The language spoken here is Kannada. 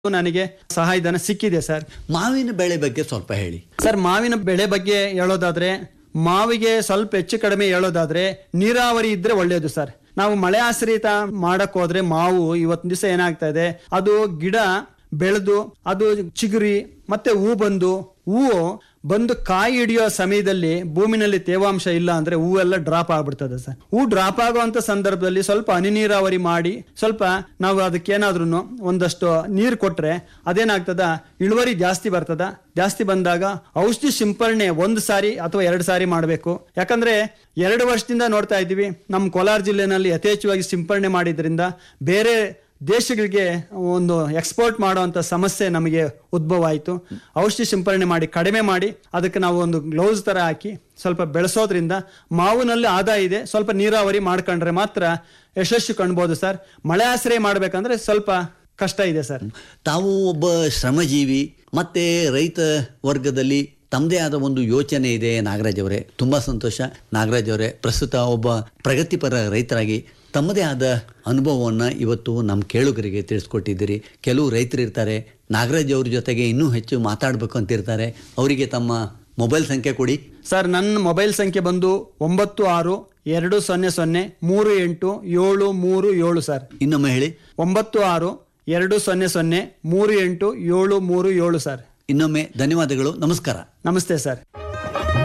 ನನಗೆ ಸಹಾಯಧನ ಸಿಕ್ಕಿದೆ ಸರ್ ಮಾವಿನ ಬೆಳೆ ಬಗ್ಗೆ ಸ್ವಲ್ಪ ಹೇಳಿ ಸರ್ ಮಾವಿನ ಬೆಳೆ ಬಗ್ಗೆ ಹೇಳೋದಾದ್ರೆ ಮಾವಿಗೆ ಸ್ವಲ್ಪ ಹೆಚ್ಚು ಕಡಿಮೆ ಹೇಳೋದಾದ್ರೆ ನೀರಾವರಿ ಇದ್ರೆ ಒಳ್ಳೆಯದು ಸರ್ ನಾವು ಮಳೆ ಆಶ್ರಿತ ಮಾಡಕ್ ಹೋದ್ರೆ ಮಾವು ಇವತ್ತಿನ ದಿವಸ ಏನಾಗ್ತಾ ಇದೆ ಅದು ಗಿಡ ಬೆಳೆದು ಅದು ಚಿಗುರಿ ಮತ್ತೆ ಹೂ ಬಂದು ಹೂವು ಬಂದು ಕಾಯಿ ಹಿಡಿಯೋ ಸಮಯದಲ್ಲಿ ಭೂಮಿನಲ್ಲಿ ತೇವಾಂಶ ಇಲ್ಲ ಅಂದ್ರೆ ಹೂವೆಲ್ಲ ಡ್ರಾಪ್ ಆಗ್ಬಿಡ್ತದೆ ಸರ್ ಹೂ ಡ್ರಾಪ್ ಆಗುವಂತ ಸಂದರ್ಭದಲ್ಲಿ ಸ್ವಲ್ಪ ಹನಿ ನೀರಾವರಿ ಮಾಡಿ ಸ್ವಲ್ಪ ನಾವು ಅದಕ್ಕೇನಾದ್ರೂ ಒಂದಷ್ಟು ನೀರು ಕೊಟ್ರೆ ಅದೇನಾಗ್ತದ ಇಳುವರಿ ಜಾಸ್ತಿ ಬರ್ತದ ಜಾಸ್ತಿ ಬಂದಾಗ ಔಷಧಿ ಸಿಂಪರಣೆ ಒಂದು ಸಾರಿ ಅಥವಾ ಎರಡು ಸಾರಿ ಮಾಡಬೇಕು ಯಾಕಂದ್ರೆ ಎರಡು ವರ್ಷದಿಂದ ನೋಡ್ತಾ ಇದ್ದೀವಿ ನಮ್ಮ ಕೋಲಾರ ಜಿಲ್ಲೆನಲ್ಲಿ ಯಥೇಚ್ಛವಾಗಿ ಸಿಂಪರಣೆ ಮಾಡಿದ್ರಿಂದ ಬೇರೆ ದೇಶಗಳಿಗೆ ಒಂದು ಎಕ್ಸ್ಪೋರ್ಟ್ ಮಾಡುವಂತ ಸಮಸ್ಯೆ ನಮಗೆ ಉದ್ಭವ ಆಯಿತು ಔಷಧಿ ಸಿಂಪರಣೆ ಮಾಡಿ ಕಡಿಮೆ ಮಾಡಿ ಅದಕ್ಕೆ ನಾವು ಒಂದು ಗ್ಲೌಸ್ ತರ ಹಾಕಿ ಸ್ವಲ್ಪ ಬೆಳೆಸೋದ್ರಿಂದ ಮಾವಿನಲ್ಲಿ ಆದಾಯ ಇದೆ ಸ್ವಲ್ಪ ನೀರಾವರಿ ಮಾಡ್ಕೊಂಡ್ರೆ ಮಾತ್ರ ಯಶಸ್ಸು ಕಾಣ್ಬೋದು ಸರ್ ಮಳೆ ಆಶ್ರಯ ಮಾಡ್ಬೇಕಂದ್ರೆ ಸ್ವಲ್ಪ ಕಷ್ಟ ಇದೆ ಸರ್ ತಾವು ಒಬ್ಬ ಶ್ರಮಜೀವಿ ಮತ್ತೆ ರೈತ ವರ್ಗದಲ್ಲಿ ತಮ್ಮದೇ ಆದ ಒಂದು ಯೋಚನೆ ಇದೆ ನಾಗರಾಜ್ ಅವರೇ ತುಂಬಾ ಸಂತೋಷ ನಾಗರಾಜ್ ಅವರೇ ಪ್ರಸ್ತುತ ಒಬ್ಬ ಪ್ರಗತಿಪರ ರೈತರಾಗಿ ತಮ್ಮದೇ ಆದ ಅನುಭವವನ್ನು ಇವತ್ತು ನಮ್ಮ ಕೇಳುಗರಿಗೆ ತಿಳಿಸ್ಕೊಟ್ಟಿದ್ದೀರಿ ಕೆಲವು ರೈತರು ಇರ್ತಾರೆ ನಾಗರಾಜ್ ಅವ್ರ ಜೊತೆಗೆ ಇನ್ನೂ ಹೆಚ್ಚು ಮಾತಾಡಬೇಕು ಅಂತಿರ್ತಾರೆ ಅವರಿಗೆ ತಮ್ಮ ಮೊಬೈಲ್ ಸಂಖ್ಯೆ ಕೊಡಿ ಸರ್ ನನ್ನ ಮೊಬೈಲ್ ಸಂಖ್ಯೆ ಬಂದು ಒಂಬತ್ತು ಆರು ಎರಡು ಸೊನ್ನೆ ಸೊನ್ನೆ ಮೂರು ಎಂಟು ಏಳು ಮೂರು ಏಳು ಸರ್ ಇನ್ನೊಮ್ಮೆ ಹೇಳಿ ಒಂಬತ್ತು ಆರು ಎರಡು ಸೊನ್ನೆ ಸೊನ್ನೆ ಮೂರು ಎಂಟು ಏಳು ಮೂರು ಏಳು ಸರ್ ಇನ್ನೊಮ್ಮೆ ಧನ್ಯವಾದಗಳು ನಮಸ್ಕಾರ ನಮಸ್ತೆ ಸರ್